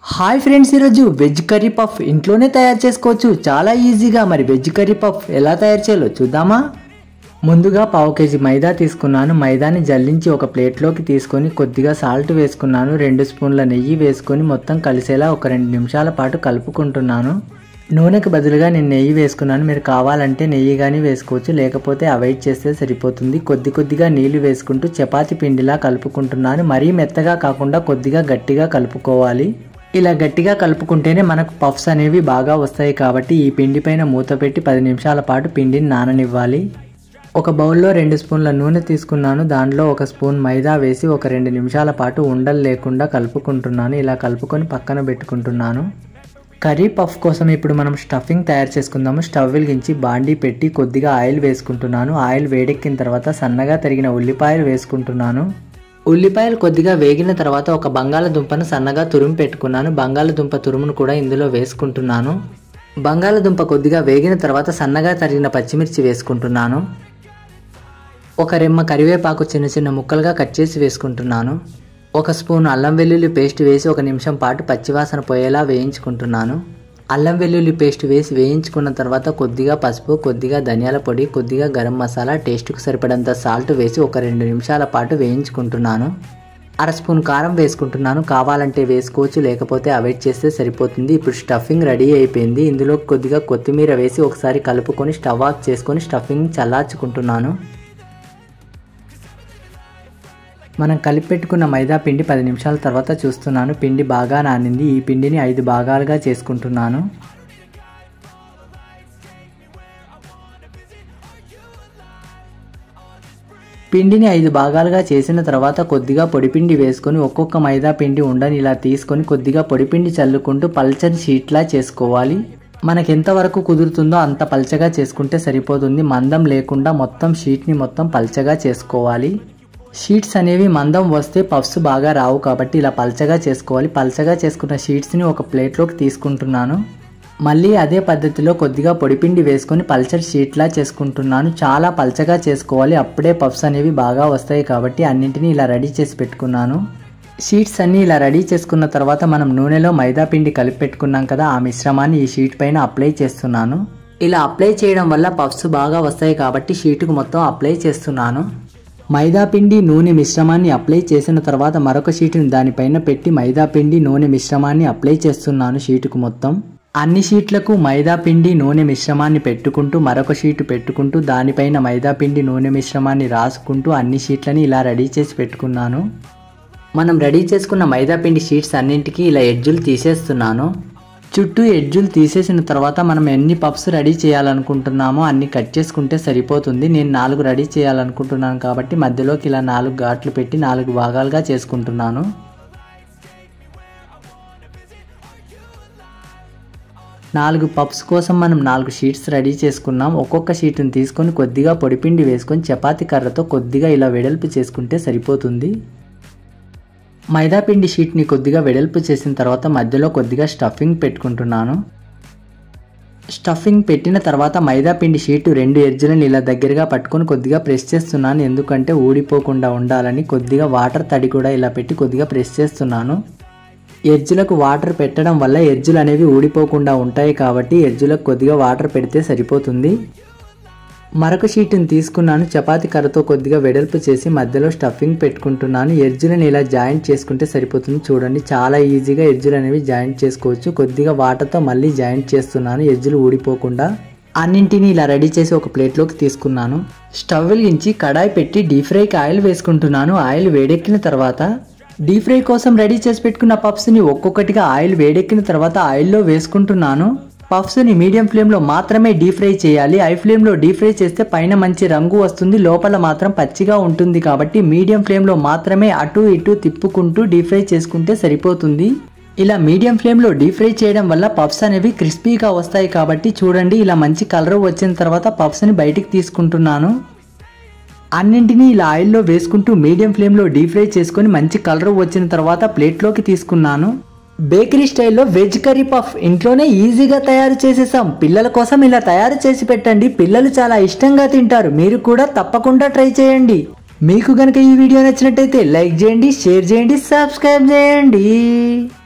hi friends ఈరోజు veg curry puff ఇంట్లోనే తయారు చేసుకోవచ్చు చాలా ఈజీగా మరి వెజ్ కర్రీ పఫ్ ఎలా తయారు చేయాలో చూద్దామా ముందుగా పావు కేజీ మైదా తీసుకున్నాను మైదాని జల్లించి ఒక ప్లేట్లోకి తీసుకొని కొద్దిగా సాల్ట్ వేసుకున్నాను రెండు స్పూన్ల నెయ్యి వేసుకొని మొత్తం కలిసేలా ఒక రెండు నిమిషాల పాటు కలుపుకుంటున్నాను నూనెకి బదులుగా నేను నెయ్యి వేసుకున్నాను మీరు కావాలంటే నెయ్యి కానీ వేసుకోవచ్చు లేకపోతే అవాయిడ్ చేస్తే సరిపోతుంది కొద్ది కొద్దిగా నీళ్లు వేసుకుంటూ చపాతి పిండిలా కలుపుకుంటున్నాను మరీ మెత్తగా కాకుండా కొద్దిగా గట్టిగా కలుపుకోవాలి ఇలా గట్టిగా కలుపుకుంటేనే మనకు పఫ్స్ అనేవి బాగా వస్తాయి కాబట్టి ఈ పిండి పైన మూత పెట్టి పది నిమిషాల పాటు పిండిని నాననివ్వాలి ఒక బౌల్లో రెండు స్పూన్ల నూనె తీసుకున్నాను దాంట్లో ఒక స్పూన్ మైదా వేసి ఒక రెండు నిమిషాల పాటు ఉండలు లేకుండా కలుపుకుంటున్నాను ఇలా కలుపుకొని పక్కన పెట్టుకుంటున్నాను కర్రీ పఫ్ కోసం ఇప్పుడు మనం స్టఫింగ్ తయారు చేసుకుందాము స్టవ్ వెలిగించి బాండీ పెట్టి కొద్దిగా ఆయిల్ వేసుకుంటున్నాను ఆయిల్ వేడెక్కిన తర్వాత సన్నగా తరిగిన ఉల్లిపాయలు వేసుకుంటున్నాను ఉల్లిపాయలు కొద్దిగా వేగిన తర్వాత ఒక బంగాళదుంపను సన్నగా తురుము పెట్టుకున్నాను బంగాళదుంప తురుమును కూడా ఇందులో వేసుకుంటున్నాను బంగాళదుంప కొద్దిగా వేగిన తర్వాత సన్నగా తరిగిన పచ్చిమిర్చి వేసుకుంటున్నాను ఒక రెమ్మ కరివేపాకు చిన్న చిన్న ముక్కలుగా కట్ చేసి వేసుకుంటున్నాను ఒక స్పూన్ అల్లం వెల్లుల్లి పేస్ట్ వేసి ఒక నిమిషం పాటు పచ్చివాసన పోయేలా వేయించుకుంటున్నాను అల్లం వెల్లుల్లి పేస్ట్ వేసి వేయించుకున్న తర్వాత కొద్దిగా పసుపు కొద్దిగా ధనియాల పొడి కొద్దిగా గరం మసాలా టేస్ట్కు సరిపడంత సాల్ట్ వేసి ఒక రెండు నిమిషాల పాటు వేయించుకుంటున్నాను అర స్పూన్ కారం వేసుకుంటున్నాను కావాలంటే వేసుకోవచ్చు లేకపోతే అవాయిడ్ చేస్తే సరిపోతుంది ఇప్పుడు స్టఫింగ్ రెడీ అయిపోయింది ఇందులో కొద్దిగా కొత్తిమీర వేసి ఒకసారి కలుపుకొని స్టవ్ ఆఫ్ చేసుకొని స్టఫింగ్ చల్లార్చుకుంటున్నాను మనం కలిపి పెట్టుకున్న మైదా పిండి పది నిమిషాల తర్వాత చూస్తున్నాను పిండి బాగా నానింది ఈ పిండిని ఐదు భాగాలుగా చేసుకుంటున్నాను పిండిని ఐదు భాగాలుగా చేసిన తర్వాత కొద్దిగా పొడిపిండి వేసుకొని ఒక్కొక్క మైదా పిండి ఉండని ఇలా తీసుకొని కొద్దిగా పొడిపిండి చల్లుకుంటూ పల్చని షీట్లా చేసుకోవాలి మనకి ఎంతవరకు కుదురుతుందో అంత పల్చగా చేసుకుంటే సరిపోతుంది మందం లేకుండా మొత్తం షీట్ని మొత్తం పల్చగా చేసుకోవాలి షీట్స్ అనేవి మందం వస్తే పఫ్స్ బాగా రావు కాబట్టి ఇలా పల్చగా చేసుకోవాలి పల్చగా చేసుకున్న షీట్స్ని ఒక ప్లేట్లోకి తీసుకుంటున్నాను మళ్ళీ అదే పద్ధతిలో కొద్దిగా పొడిపిండి వేసుకొని పల్చర్ షీట్లా చేసుకుంటున్నాను చాలా పల్చగా చేసుకోవాలి అప్పుడే పఫ్స్ అనేవి బాగా వస్తాయి కాబట్టి అన్నింటినీ ఇలా రెడీ చేసి పెట్టుకున్నాను షీట్స్ అన్నీ ఇలా రెడీ చేసుకున్న తర్వాత మనం నూనెలో మైదా పిండి కలిపి పెట్టుకున్నాం కదా ఆ మిశ్రమాన్ని ఈ షీట్ పైన అప్లై చేస్తున్నాను ఇలా అప్లై చేయడం వల్ల పఫ్స్ బాగా వస్తాయి కాబట్టి షీటుకు మొత్తం అప్లై చేస్తున్నాను మైదా పిండి నూనె మిశ్రమాన్ని అప్లై చేసిన తర్వాత మరొక షీటుని దానిపైన పెట్టి మైదా పిండి నూనె మిశ్రమాన్ని అప్లై చేస్తున్నాను షీటుకు మొత్తం అన్ని షీట్లకు మైదా పిండి నూనె మిశ్రమాన్ని పెట్టుకుంటూ మరొక షీటు పెట్టుకుంటూ దానిపైన మైదా పిండి నూనె మిశ్రమాన్ని రాసుకుంటూ అన్ని షీట్లని ఇలా రెడీ చేసి పెట్టుకున్నాను మనం రెడీ చేసుకున్న మైదా పిండి షీట్స్ అన్నింటికి ఇలా ఎడ్జులు తీసేస్తున్నాను చుట్టూ ఎడ్జులు తీసేసిన తర్వాత మనం ఎన్ని పప్స్ రెడీ చేయాలనుకుంటున్నామో అన్ని కట్ చేసుకుంటే సరిపోతుంది నేను నాలుగు రెడీ చేయాలనుకుంటున్నాను కాబట్టి మధ్యలోకి ఇలా నాలుగు ఘాట్లు పెట్టి నాలుగు భాగాలుగా చేసుకుంటున్నాను నాలుగు పప్స్ కోసం మనం నాలుగు షీట్స్ రెడీ చేసుకున్నాం ఒక్కొక్క షీట్ని తీసుకొని కొద్దిగా పొడిపిండి వేసుకొని చపాతీ కర్రతో కొద్దిగా ఇలా వెడల్పు చేసుకుంటే సరిపోతుంది మైదాపిండి షీట్ని కొద్దిగా వెడల్పు చేసిన తర్వాత మధ్యలో కొద్దిగా స్టఫింగ్ పెట్టుకుంటున్నాను స్టఫింగ్ పెట్టిన తర్వాత మైదాపిండి షీటు రెండు ఎడ్జులను ఇలా దగ్గరగా పట్టుకొని కొద్దిగా ప్రెస్ చేస్తున్నాను ఎందుకంటే ఊడిపోకుండా ఉండాలని కొద్దిగా వాటర్ తడి కూడా ఇలా పెట్టి కొద్దిగా ప్రెస్ చేస్తున్నాను ఎడ్జులకు వాటర్ పెట్టడం వల్ల ఎడ్జులు అనేవి ఊడిపోకుండా ఉంటాయి కాబట్టి ఎడ్జులకు కొద్దిగా వాటర్ పెడితే సరిపోతుంది మరొక షీట్ని తీసుకున్నాను చపాతీ కర్రతో కొద్దిగా వెడల్పు చేసి మధ్యలో స్టఫింగ్ పెట్టుకుంటున్నాను ఎడ్జులను ఇలా జాయింట్ చేసుకుంటే సరిపోతుంది చూడండి చాలా ఈజీగా ఎడ్జులు అనేవి జాయింట్ చేసుకోవచ్చు కొద్దిగా వాటర్తో మళ్ళీ జాయింట్ చేస్తున్నాను ఎడ్జులు ఊడిపోకుండా అన్నింటినీ ఇలా రెడీ చేసి ఒక ప్లేట్లోకి తీసుకున్నాను స్టవ్ వెలిగించి కడాయి పెట్టి డీప్ ఫ్రైకి ఆయిల్ వేసుకుంటున్నాను ఆయిల్ వేడెక్కిన తర్వాత డీప్ ఫ్రై కోసం రెడీ చేసి పెట్టుకున్న పఫ్స్ని ఒక్కొక్కటిగా ఆయిల్ వేడెక్కిన తర్వాత ఆయిల్లో వేసుకుంటున్నాను పఫ్స్ని మీడియం ఫ్లేమ్లో మాత్రమే డీప్ ఫ్రై చేయాలి హై ఫ్లేమ్లో డీప్ ఫ్రై చేస్తే పైన మంచి రంగు వస్తుంది లోపల మాత్రం పచ్చిగా ఉంటుంది కాబట్టి మీడియం ఫ్లేమ్లో మాత్రమే అటు ఇటు తిప్పుకుంటూ డీప్ ఫ్రై చేసుకుంటే సరిపోతుంది ఇలా మీడియం ఫ్లేమ్లో డీప్ ఫ్రై చేయడం వల్ల పఫ్స్ అనేవి క్రిస్పీగా వస్తాయి కాబట్టి చూడండి ఇలా మంచి కలర్ వచ్చిన తర్వాత పఫ్స్ని బయటికి తీసుకుంటున్నాను అన్నింటినీ ఇలా ఆయిల్లో వేసుకుంటూ మీడియం ఫ్లేమ్లో డీప్ ఫ్రై చేసుకొని మంచి కలర్ వచ్చిన తర్వాత ప్లేట్లోకి తీసుకున్నాను బేకరీ స్టైల్లో వెజ్ కర్రీ పఫ్ ఇంట్లోనే ఈజీగా తయారు చేసేసాం పిల్లల కోసం ఇలా తయారు చేసి పెట్టండి పిల్లలు చాలా ఇష్టంగా తింటారు మీరు కూడా తప్పకుండా ట్రై చేయండి మీకు గనక ఈ వీడియో నచ్చినట్టయితే లైక్ చేయండి షేర్ చేయండి సబ్స్క్రైబ్ చేయండి